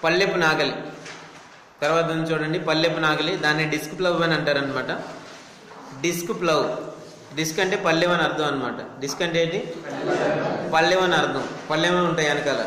పల్లెపు నాగలి తర్వాత ఉంది చూడండి పల్లెపు నాగలి దాన్ని డిస్క్ ప్లవ్ అని అంటారనమాట డిస్క్ ప్లవ్ డిస్క్ అంటే పల్లెం అని అర్థం అనమాట డిస్క్ అంటే ఏంటి పల్లెం అని అర్థం పల్లెం ఉంటాయి వెనకాల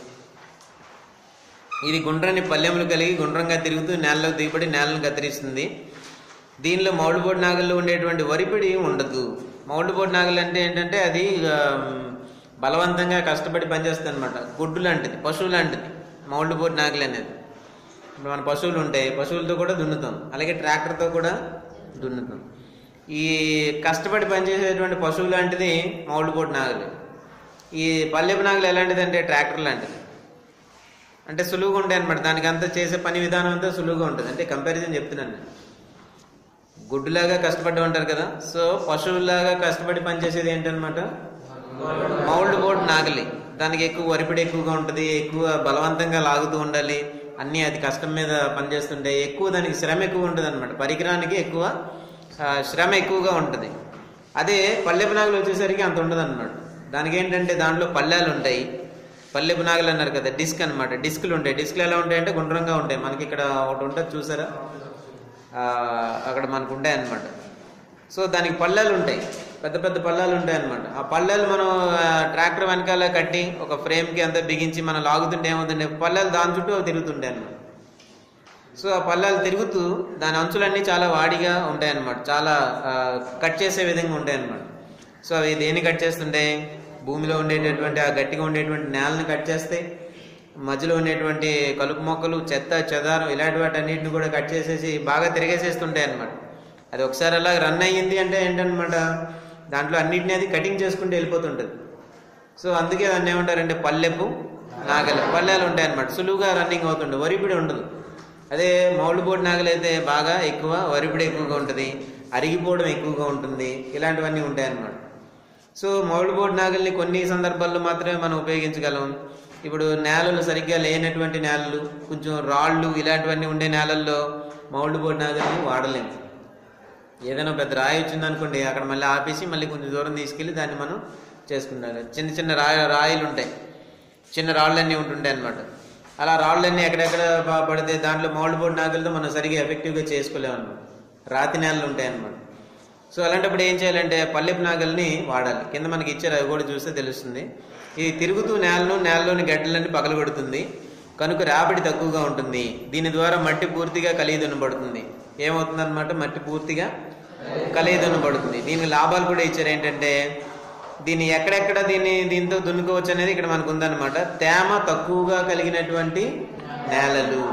ఇది గుండ్రని పల్లెములు కలిగి గుండ్రంగా తిరుగుతూ నేలలో దిగుబడి నేలను కత్తిరిస్తుంది దీనిలో మౌడుబోటి నాగల్లో ఉండేటువంటి వరిపిడి ఉండదు మౌడుబోటి నాగలు అంటే ఏంటంటే అది ఆ, బలవంతంగా కష్టపడి పనిచేస్తుంది అనమాట గుడ్డు లాంటిది పశువు లాంటిది మౌడుబోటి నాగలి అనేది ఇప్పుడు మన పశువులు ఉంటాయి పశువులతో కూడా దున్నుతాం అలాగే ట్రాక్టర్తో కూడా దున్నుతాం ఈ కష్టపడి పనిచేసేటువంటి పశువు లాంటిది మౌడుబోటి నాగలి ఈ పల్లెపు నాగలి ఎలాంటిది అంటే ట్రాక్టర్ లాంటిది అంటే సులువుగా ఉంటాయి అనమాట దానికి అంతా చేసే పని విధానం అంతా సులువుగా ఉంటుంది అంటే కంపారిజన్ చెప్తున్నాను నేను గుడ్డులాగా కష్టపడి ఉంటారు కదా సో పశువులాగా కష్టపడి పనిచేసేది ఏంటనమాట మౌల్డ్ బోర్డ్ నాగలి దానికి ఎక్కువ వరిపిడి ఎక్కువగా ఉంటుంది ఎక్కువ బలవంతంగా లాగుతూ ఉండాలి అన్ని అది కష్టం మీద పనిచేస్తుంటే ఎక్కువ దానికి శ్రమ ఎక్కువ ఉంటుంది అనమాట పరికరానికి ఎక్కువ ఆ, శ్రమ ఎక్కువగా ఉంటుంది అదే పల్లెపు నాగలు వచ్చేసరికి అంత ఉండదు అనమాట దానికి ఏంటంటే దాంట్లో పల్లెలు ఉంటాయి పల్లెపు నాగలు అన్నారు కదా డిస్క్ అనమాట డిస్క్లు ఉంటాయి డిస్క్లు ఎలా ఉంటాయి అంటే గుండ్రంగా ఉంటాయి మనకి ఇక్కడ ఒకటి ఉంటుంది చూసారా ఆ, అక్కడ మనకు ఉంటాయి అన్నమాట సో దానికి పళ్ళాలు ఉంటాయి పెద్ద పెద్ద పళ్ళాలు ఉంటాయి అన్నమాట ఆ పళ్ళాలు మనం ఆ, ట్రాక్టర్ వెనకాల కట్టి ఒక ఫ్రేమ్కి అంతా బిగించి మనం లాగుతుంటే ఏమవుతుండే పళ్ళాలు దాని చుట్టూ అవి తిరుగుతుంటాయి అన్నమాట సో ఆ పళ్ళాలు తిరుగుతూ దాని అంచులన్నీ చాలా వాడిగా ఉంటాయి అన్నమాట చాలా ఆ, కట్ చేసే విధంగా ఉంటాయి అన్నమాట సో అవి దేన్ని కట్ చేస్తుంటాయి భూమిలో ఉండేటటువంటి ఆ గట్టిగా ఉండేటువంటి నేలని కట్ చేస్తాయి మధ్యలో ఉండేటువంటి కలుపు మొక్కలు చెత్త చెదారం ఇలాంటి వాటన్నిటిని కూడా కట్ చేసేసి బాగా తిరిగేసేస్తుంటాయి అన్నమాట అది ఒకసారి అలా రన్ అయ్యింది అంటే ఏంటన్నమాట దాంట్లో అన్నిటిని అది కటింగ్ చేసుకుంటూ వెళ్ళిపోతుంటుంది సో అందుకే దాన్ని ఏమంటారంటే పల్లెపు నాగలి పల్లెలు ఉంటాయి అన్నమాట సులువుగా రన్నింగ్ అవుతుండే వరిపిడి ఉండదు అదే మౌళుబోటి నాగలి అయితే బాగా ఎక్కువ వరిపిడి ఎక్కువగా ఉంటుంది అరిగిపోవడం ఎక్కువగా ఉంటుంది ఇలాంటివన్నీ ఉంటాయి అన్నమాట సో మౌళుబోటి నాగల్ని కొన్ని సందర్భాల్లో మాత్రమే మనం ఉపయోగించగలం ఇప్పుడు నేలలు సరిగ్గా లేనటువంటి నేలలు కొంచెం రాళ్ళు ఇలాంటివన్నీ ఉండే నేలల్లో మౌళుబోటి నాగల్ని వాడలేము ఏదైనా పెద్ద రాయి వచ్చింది అనుకోండి అక్కడ మళ్ళీ ఆపేసి మళ్ళీ కొంచెం దూరం తీసుకెళ్ళి దాన్ని మనం చేసుకుంటాం చిన్న చిన్న రాయి రాయిలు ఉంటాయి చిన్న రాళ్ళన్నీ ఉంటుంటాయి అనమాట అలా రాళ్ళన్నీ ఎక్కడెక్కడ ప- పడితే దాంట్లో మౌల్డ్ బోర్డ్ నాగలతో మనం సరిగా ఎఫెక్టివ్గా చేసుకోలేము అనమాట రాతి నేలలు ఉంటాయి అనమాట సో అలాంటప్పుడు ఏం చేయాలంటే పల్లెపు నాగల్ని వాడాలి కింద మనకి ఇచ్చారు అవి కూడా చూస్తే తెలుస్తుంది ఇది తిరుగుతూ నేలను నేలలోని గడ్డలన్నీ పగలగొడుతుంది కనుక రాబడి తక్కువగా ఉంటుంది దీని ద్వారా మట్టి పూర్తిగా కలియదునబడుతుంది ఏమవుతుందన్నమాట మట్టి పూర్తిగా కలియదునబడుతుంది దీనికి లాభాలు కూడా ఇచ్చారు ఏంటంటే దీన్ని ఎక్కడెక్కడ దీన్ని దీంతో దున్నుకోవచ్చు అనేది ఇక్కడ మనకు ఉందన్నమాట తేమ తక్కువగా కలిగినటువంటి నేలలు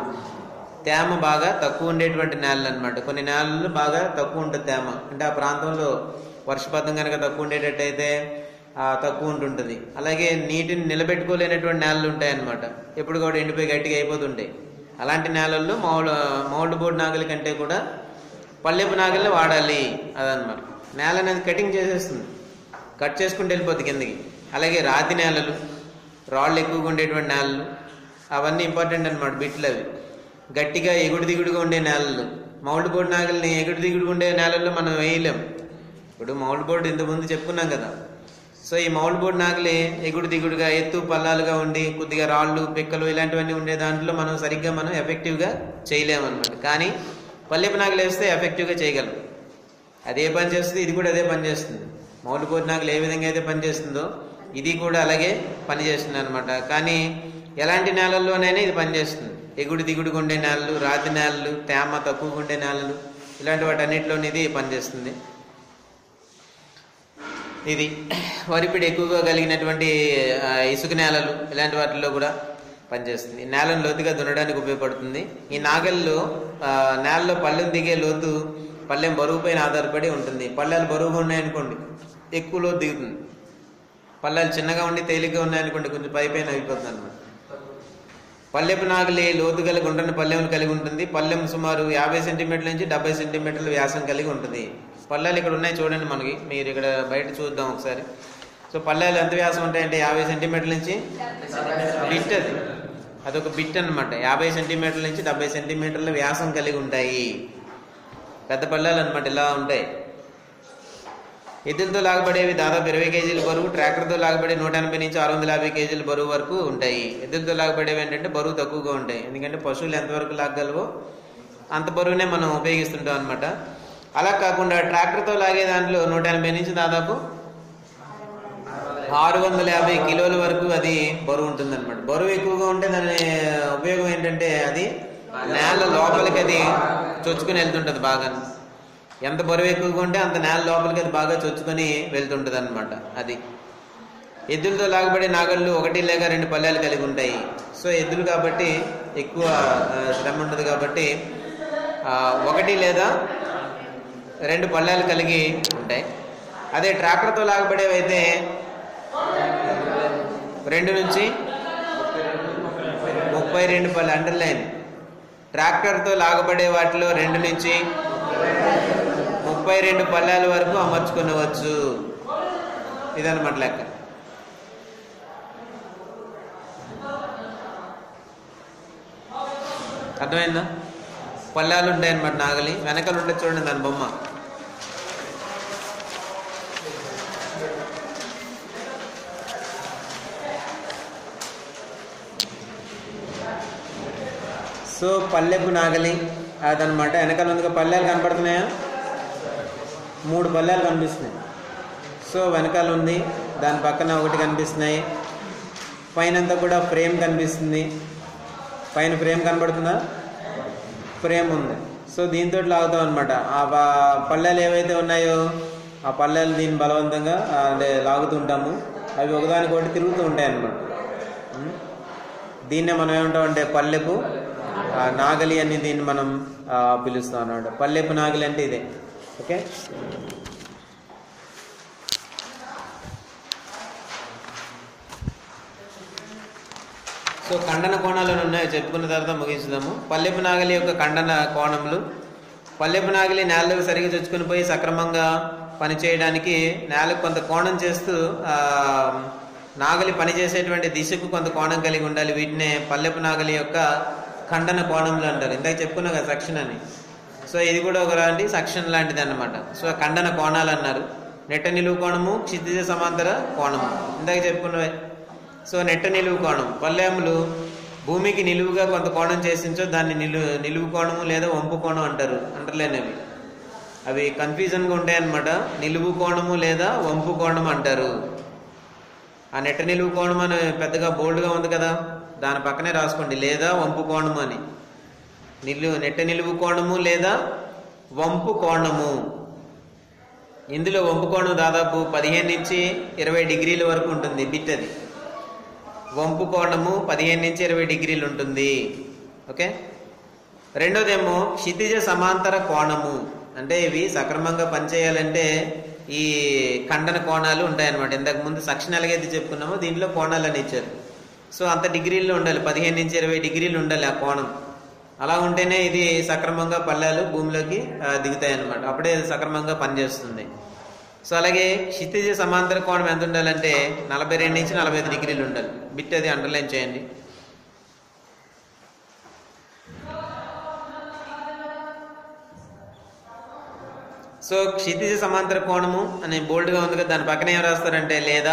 తేమ బాగా తక్కువ ఉండేటువంటి నేలలు అన్నమాట కొన్ని నేలలు బాగా తక్కువ ఉంటుంది తేమ అంటే ఆ ప్రాంతంలో వర్షపాతం కనుక తక్కువ ఉండేటట్టయితే ఆ, తక్కువ ఉంటుంటుంది అలాగే నీటిని నిలబెట్టుకోలేనటువంటి నేలలు ఉంటాయి అన్నమాట ఎప్పుడు కూడా ఎండిపోయి గట్టిగా అయిపోతుంటాయి అలాంటి నేలల్లో మౌల్ మౌల్డ్ బోర్డ్ నాగలి కంటే కూడా పల్లెపు నాగల్ని వాడాలి అదనమాట నేల అనేది కటింగ్ చేసేస్తుంది కట్ చేసుకుంటూ వెళ్ళిపోద్ది కిందకి అలాగే రాతి నేలలు రాళ్ళు ఎక్కువగా ఉండేటువంటి నేలలు అవన్నీ ఇంపార్టెంట్ అనమాట బిట్లు అవి గట్టిగా ఎగుడు దిగుడుగా ఉండే నేలలు మౌల్డ్ బోర్డు నాగల్ని ఎగుడు దిగుడుగా ఉండే నేలల్లో మనం వేయలేం ఇప్పుడు మౌల్డ్ బోర్డు ఇంతకుముందు చెప్పుకున్నాం కదా సో ఈ మౌల్డ్ బోర్డు నాగలి ఎగుడు దిగుడుగా ఎత్తు పల్లాలుగా ఉండి కొద్దిగా రాళ్ళు పిక్కలు ఇలాంటివన్నీ ఉండే దాంట్లో మనం సరిగ్గా మనం ఎఫెక్టివ్గా చేయలేమన్నమాట కానీ పల్లెపు నాగలు వేస్తే ఎఫెక్టివ్గా చేయగలం అది ఏ పని చేస్తుంది ఇది కూడా అదే పని చేస్తుంది మౌలి పూర్ణాకులు ఏ విధంగా అయితే పనిచేస్తుందో ఇది కూడా అలాగే పనిచేస్తుంది అనమాట కానీ ఎలాంటి నేలల్లోనైనా ఇది పనిచేస్తుంది ఎగుడు దిగుడుగా ఉండే నేలలు రాతి నేలలు తేమ తక్కువగా ఉండే నేలలు ఇలాంటి వాటన్నిటిలోని ఇది పనిచేస్తుంది ఇది వరిపిడి ఎక్కువగా కలిగినటువంటి ఆ, ఇసుక నేలలు ఇలాంటి వాటిల్లో కూడా పనిచేస్తుంది ఈ నేలను లోతుగా దున్నడానికి ఉపయోగపడుతుంది ఈ నాగల్లో ఆ, నేలలో పళ్ళెం దిగే లోతు పళ్ళెం బరువు పైన ఆధారపడి ఉంటుంది పళ్ళాలు బరువుగా ఉన్నాయనుకోండి ఎక్కువ లోతు దిగుతుంది పళ్ళాలు చిన్నగా ఉండి తేలిగ్గా ఉన్నాయనుకోండి కొంచెం పై పైన అయిపోతుంది అనమాట పల్లెపు నాగలి లోతు గల గుండ్రని పల్లెములు కలిగి ఉంటుంది పల్లెం సుమారు యాభై సెంటీమీటర్ల నుంచి డెబ్బై సెంటీమీటర్ల వ్యాసం కలిగి ఉంటుంది పల్లెలు ఇక్కడ ఉన్నాయి చూడండి మనకి మీరు ఇక్కడ బయట చూద్దాం ఒకసారి సో పల్లెలు ఎంత వ్యాసం ఉంటాయంటే యాభై సెంటీమీటర్ల నుంచి బిట్ అది అదొక బిట్ అన్నమాట యాభై సెంటీమీటర్ల నుంచి డెబ్బై సెంటీమీటర్ల వ్యాసం కలిగి ఉంటాయి పెద్ద పల్లెలు అనమాట ఇలా ఉంటాయి ఎద్దులతో లాగబడేవి దాదాపు ఇరవై కేజీల బరువు ట్రాక్టర్తో లాగబడే నూట ఎనభై నుంచి ఆరు వందల యాభై కేజీల బరువు వరకు ఉంటాయి ఎద్దులతో లాగబడేవి ఏంటంటే బరువు తక్కువగా ఉంటాయి ఎందుకంటే పశువులు ఎంతవరకు లాగగలవో అంత బరువునే మనం ఉపయోగిస్తుంటాం అనమాట అలా కాకుండా ట్రాక్టర్తో లాగే దాంట్లో నూట ఎనభై నుంచి దాదాపు ఆరు వందల యాభై కిలోల వరకు అది బరువు ఉంటుంది అనమాట బరువు ఎక్కువగా ఉంటే దాని ఉపయోగం ఏంటంటే అది నేల లోపలికి అది చొచ్చుకుని వెళ్తుంటది బాగా ఎంత బరువు ఎక్కువగా ఉంటే అంత నేల లోపలికి అది బాగా చొచ్చుకొని వెళ్తుంటది అనమాట అది ఎద్దులతో లాగబడే నాగళ్ళు ఒకటి లేక రెండు పల్లెలు కలిగి ఉంటాయి సో ఎద్దులు కాబట్టి ఎక్కువ ఆ, శ్రమ ఉంటుంది కాబట్టి ఆ, ఒకటి లేదా రెండు పల్లెలు కలిగి ఉంటాయి అదే ట్రాక్టర్తో లాగబడేవి అయితే రెండు నుంచి ముప్పై రెండు పల్లె అండర్లైన్ ట్రాక్టర్తో లాగబడే వాటిలో రెండు నుంచి ముప్పై రెండు పల్లెల వరకు అమర్చుకునవచ్చు ఇదన్నమాట లెక్క అర్థమైందా పల్లాలు ఉంటాయన్నమాట నాగలి వెనకాల ఉంటుంది చూడండి దాని బొమ్మ సో పల్లెపు నాగలి అదనమాట వెనకాల ఉంది పల్లెలు కనపడుతున్నాయా మూడు పల్లెలు కనిపిస్తున్నాయి సో వెనకాల ఉంది దాని పక్కన ఒకటి కనిపిస్తున్నాయి పైనంతా కూడా ఫ్రేమ్ కనిపిస్తుంది పైన ఫ్రేమ్ కనబడుతుందా ఫ్రేమ్ ఉంది సో దీంతో లాగుతాం అనమాట ఆ ప- పల్లెలు ఏవైతే ఉన్నాయో ఆ పల్లెలు దీన్ని బలవంతంగా ఆ, అంటే లాగుతుంటాము అవి ఒకదానికొకటి తిరుగుతూ ఉంటాయి అన్నమాట ఉం? దీన్నే మనం ఏమంటామంటే పల్లెపు ఆ, నాగలి అని దీన్ని మనం ఆ, పిలుస్తాం అన్నమాట పల్లెపు నాగలి అంటే ఇదే ఓకే సో ఖండన కోణాలు అని ఉన్నాయి చెప్పుకున్న తర్వాత ముగించుదాము పల్లెపు నాగలి యొక్క ఖండన కోణములు పల్లెపు నాగలి నేలకు సరిగా చొచ్చుకుని పోయి సక్రమంగా పనిచేయడానికి నేలకు కొంత కోణం చేస్తూ ఆ, నాగలి పనిచేసేటువంటి దిశకు కొంత కోణం కలిగి ఉండాలి వీటినే పల్లెపు నాగలి యొక్క ఖండన కోణములు అంటారు ఇందాక చెప్పుకున్నా కదా సెక్షన్ అని సో ఇది కూడా ఒక లాంటి సెక్షన్ లాంటిది అన్నమాట సో ఖండన కోణాలు అన్నారు నెట్ట నిలువు కోణము క్షితిజ సమాంతర కోణము ఇందాక చెప్పుకున్నవే సో నెట్ట నిలువు కోణం పల్లెములు భూమికి నిలువుగా కొంత కోణం చేసించో దాన్ని నిలువు నిలువు కోణము లేదా వంపు కోణం అంటారు అంటర్లేనివి అవి కన్ఫ్యూజన్గా ఉంటాయి అన్నమాట నిలువు కోణము లేదా వంపు కోణం అంటారు ఆ నెట్ట నిలువు కోణం అని పెద్దగా బోల్డ్గా ఉంది కదా దాని పక్కనే రాసుకోండి లేదా వంపు కోణము అని నిలువు నెట్ట నిలువు కోణము లేదా వంపు కోణము ఇందులో వంపు కోణం దాదాపు పదిహేను నుంచి ఇరవై డిగ్రీల వరకు ఉంటుంది బిట్ అది వంపు కోణము పదిహేను నుంచి ఇరవై డిగ్రీలు ఉంటుంది ఓకే రెండోదేమో క్షితిజ సమాంతర కోణము అంటే ఇవి సక్రమంగా పనిచేయాలంటే ఈ ఖండన కోణాలు ఉంటాయన్నమాట ఇంతకు ముందు సెక్షన్ ఎలాగైతే చెప్పుకున్నామో దీంట్లో కోణాలు అని ఇచ్చారు సో అంత డిగ్రీల్లో ఉండాలి పదిహేను నుంచి ఇరవై డిగ్రీలు ఉండాలి ఆ కోణం అలా ఉంటేనే ఇది సక్రమంగా పళ్ళాలు భూమిలోకి ఆ, దిగుతాయి అన్నమాట అప్పుడే ఇది సక్రమంగా పనిచేస్తుంది సో అలాగే క్షితిజ సమాంతర కోణం ఎంత ఉండాలంటే నలభై రెండు నుంచి నలభై ఐదు డిగ్రీలు ఉండాలి బిట్ అది అండర్లైన్ చేయండి సో క్షితిజ సమాంతర కోణము అనే బోల్డ్గా ఉంది కదా దాని పక్కన ఏం రాస్తారంటే లేదా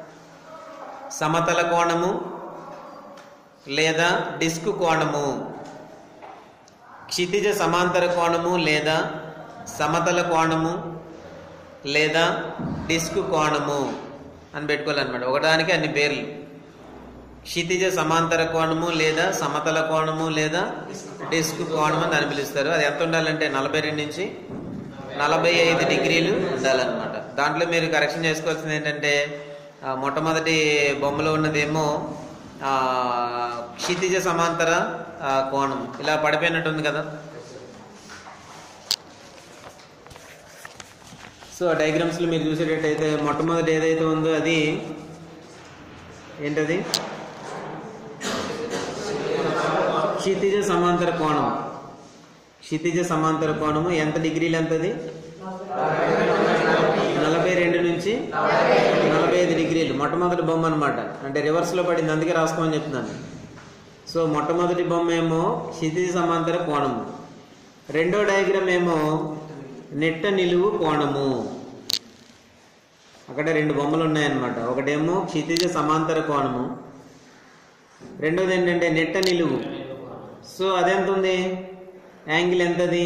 సమతల కోణము లేదా డిస్క్ కోణము క్షితిజ సమాంతర కోణము లేదా సమతల కోణము లేదా డిస్క్ కోణము అని పెట్టుకోవాలన్నమాట ఒకదానికి అన్ని పేర్లు క్షితిజ సమాంతర కోణము లేదా సమతల కోణము లేదా డిస్క్ కోణము అని దాన్ని పిలుస్తారు అది ఎంత ఉండాలంటే నలభై రెండు నుంచి నలభై ఐదు డిగ్రీలు ఉండాలన్నమాట దాంట్లో మీరు కరెక్షన్ చేసుకోవాల్సింది ఏంటంటే ఆ, మొట్టమొదటి బొమ్మలో ఉన్నదేమో ఆ, క్షితిజ సమాంతర ఆ, కోణం ఇలా పడిపోయినట్టు ఉంది కదా సో ఆ డయాగ్రామ్స్లో మీరు చూసేటట్టయితే మొట్టమొదటి ఏదైతే ఉందో అది ఏంటది క్షితిజ సమాంతర కోణం క్షితిజ సమాంతర కోణము ఎంత డిగ్రీలు ఎంతది నలభై రెండు నుంచి నలభై ఐదు డిగ్రీలు మొట్టమొదటి బొమ్మ అనమాట అంటే రివర్స్లో పడింది అందుకే రాసుకోమని చెప్తున్నాను సో మొట్టమొదటి బొమ్మ ఏమో క్షితిజ సమాంతర కోణము రెండో డయాగ్రామ్ ఏమో నెట్ట నిలువు కోణము అక్కడ రెండు బొమ్మలు ఉన్నాయన్నమాట ఒకటేమో క్షితిజ సమాంతర కోణము రెండోది ఏంటంటే నెట్ట నిలువు సో అదెంత ఉంది యాంగిల్ ఎంతది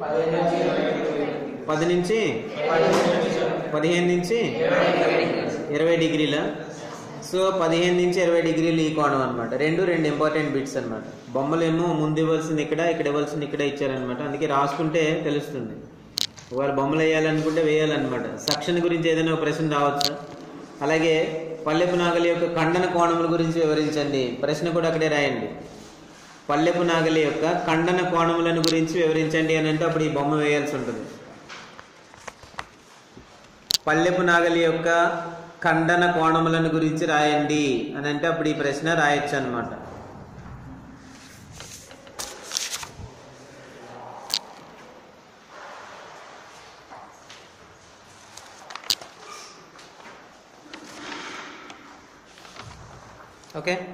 పది నుంచి పదిహేను నుంచి ఇరవై డిగ్రీల సో పదిహేను నుంచి ఇరవై డిగ్రీలు ఈ కోణం అనమాట రెండు రెండు ఇంపార్టెంట్ బిట్స్ అనమాట బొమ్మలేమో ముందు ఇవ్వాల్సింది ఇక్కడ ఇక్కడ ఇవ్వాల్సింది ఇక్కడ ఇచ్చారనమాట అందుకే రాసుకుంటే తెలుస్తుంది ఒకవేళ బొమ్మలు వేయాలనుకుంటే వేయాలన్నమాట సక్షన్ గురించి ఏదైనా ఒక ప్రశ్న రావచ్చు అలాగే పల్లెపు నాగలి యొక్క ఖండన కోణముల గురించి వివరించండి ప్రశ్న కూడా అక్కడే రాయండి పల్లెపు నాగలి యొక్క ఖండన కోణములను గురించి వివరించండి అని అంటే అప్పుడు ఈ బొమ్మ వేయాల్సి ఉంటుంది పల్లెపు నాగలి యొక్క ఖండన కోణములను గురించి రాయండి అని అంటే అప్పుడు ఈ ప్రశ్న రాయొచ్చు అనమాట ఓకే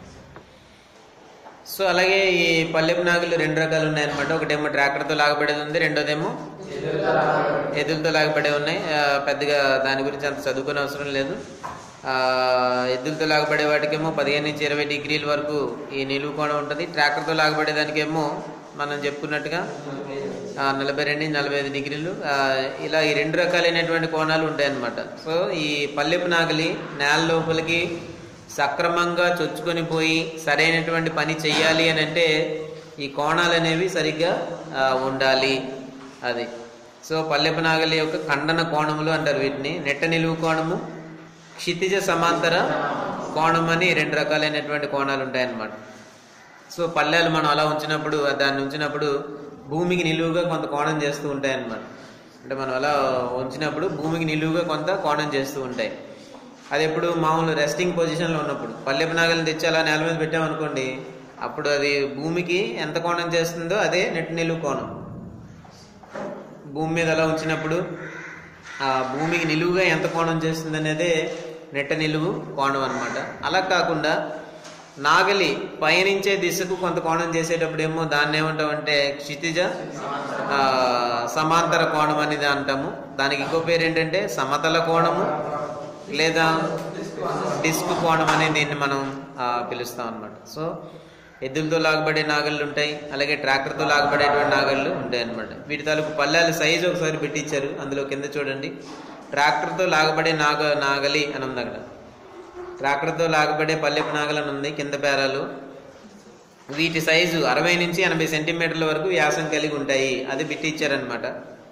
సో అలాగే ఈ పల్లెపు నాగులు రెండు రకాలు ఉన్నాయన్నమాట ఒకటేమో ట్రాక్టర్తో లాగబడేది ఉంది రెండోదేమో ఎద్దులతో లాగబడే ఉన్నాయి ఆ, పెద్దగా దాని గురించి అంత చదువుకునే అవసరం లేదు ఆ, ఎద్దులతో లాగబడే వాటికేమో పదిహేను నుంచి ఇరవై డిగ్రీల వరకు ఈ నిలువు కోణం ఉంటుంది ట్రాక్టర్తో లాగబడే దానికేమో మనం చెప్పుకున్నట్టుగా ఆ, నలభై రెండు నుంచి నలభై ఐదు డిగ్రీలు ఆ, ఇలా ఈ రెండు రకాలైనటువంటి కోణాలు ఉంటాయన్నమాట సో ఈ పల్లెపు నాగలి నేల లోపలికి సక్రమంగా చొచ్చుకొని పోయి సరైనటువంటి పని చెయ్యాలి అని అంటే ఈ కోణాలు అనేవి సరిగ్గా ఆ, ఉండాలి అది సో పల్లెపు నాగలి యొక్క ఖండన కోణములు అంటారు వీటిని నెట్ట నిలువు కోణము క్షితిజ సమాంతర కోణం అని రెండు రకాలైనటువంటి కోణాలు ఉంటాయన్నమాట సో పల్లెలు మనం అలా ఉంచినప్పుడు దాన్ని ఉంచినప్పుడు భూమికి నిలువుగా కొంత కోణం చేస్తూ ఉంటాయి అన్నమాట అంటే మనం అలా ఉంచినప్పుడు భూమికి నిలువుగా కొంత కోణం చేస్తూ ఉంటాయి అది ఎప్పుడు మామూలు రెస్టింగ్ పొజిషన్లో ఉన్నప్పుడు పల్లెపు నాగలిని తెచ్చి అలా నేల మీద పెట్టామనుకోండి అప్పుడు అది భూమికి ఎంత కోణం చేస్తుందో అదే నెట్ నిలువు కోణం భూమి మీద అలా ఉంచినప్పుడు ఆ భూమికి నిలువుగా ఎంత కోణం చేస్తుంది అనేదే నెట్ట నిలువు కోణం అన్నమాట అలా కాకుండా నాగలి పయనించే దిశకు కొంత కోణం చేసేటప్పుడు ఏమో దాన్ని ఏమంటామంటే క్షితిజ ఆ, సమాంతర కోణం అనేది అంటాము దానికి ఇంకో పేరు ఏంటంటే సమతల కోణము లేదా డిస్క్ కోణం అనేది దీన్ని మనం ఆ, పిలుస్తాం అన్నమాట సో ఎద్దులతో లాగబడే నాగళ్ళు ఉంటాయి అలాగే ట్రాక్టర్తో లాగబడేటువంటి నాగళ్ళు ఉంటాయి అన్నమాట వీటి తాలూకు పల్లెల సైజు ఒకసారి పెట్టించారు అందులో కింద చూడండి ట్రాక్టర్తో లాగబడే నాగ నాగలి అని ఉంది అక్కడ ట్రాక్టర్తో లాగబడే పల్లెపు నాగలు అని ఉంది కింద పేరాలు వీటి సైజు అరవై నుంచి ఎనభై సెంటీమీటర్ల వరకు వ్యాసం కలిగి ఉంటాయి అది బిట్టి ఇచ్చారనమాట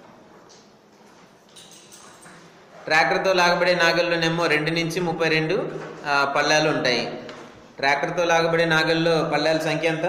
ట్రాక్టర్తో లాగబడే నాగల్లోనేమో రెండు నుంచి ముప్పై రెండు ఆ, పళ్ళాలు ఉంటాయి ట్రాక్టర్తో లాగబడే నాగల్లో పళ్ళాల సంఖ్య ఎంత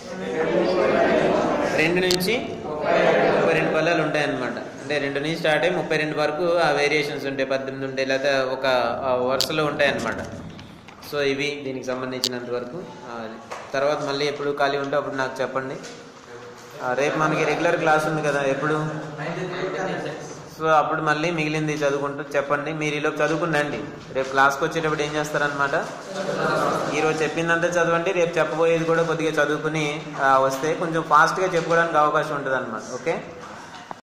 రెండు నుంచి ముప్పై రెండు పళ్ళాలు ఉంటాయి అన్నమాట అంటే రెండు నుంచి స్టార్ట్ అయ్యి ముప్పై రెండు వరకు ఆ వేరియేషన్స్ ఉంటాయి పద్దెనిమిది ఉంటాయి లేకపోతే ఒక ఆ, వరుసలో ఉంటాయి అన్నమాట సో ఇవి దీనికి సంబంధించినంత వరకు ఆ, తర్వాత మళ్ళీ ఎప్పుడు ఖాళీ ఉంటే అప్పుడు నాకు చెప్పండి ఆ, రేపు మనకి రెగ్యులర్ క్లాస్ ఉంది కదా ఎప్పుడు సో అప్పుడు మళ్ళీ మిగిలింది చదువుకుంటూ చెప్పండి మీరు ఈలోపు చదువుకుండండి రేపు క్లాస్కి వచ్చేటప్పుడు ఏం చేస్తారనమాట ఈరోజు చెప్పిందంతా చదవండి రేపు చెప్పబోయేది కూడా కొద్దిగా చదువుకుని ఆ, వస్తే కొంచెం ఫాస్ట్గా చెప్పుకోవడానికి అవకాశం ఉంటుంది అనమాట ఓకే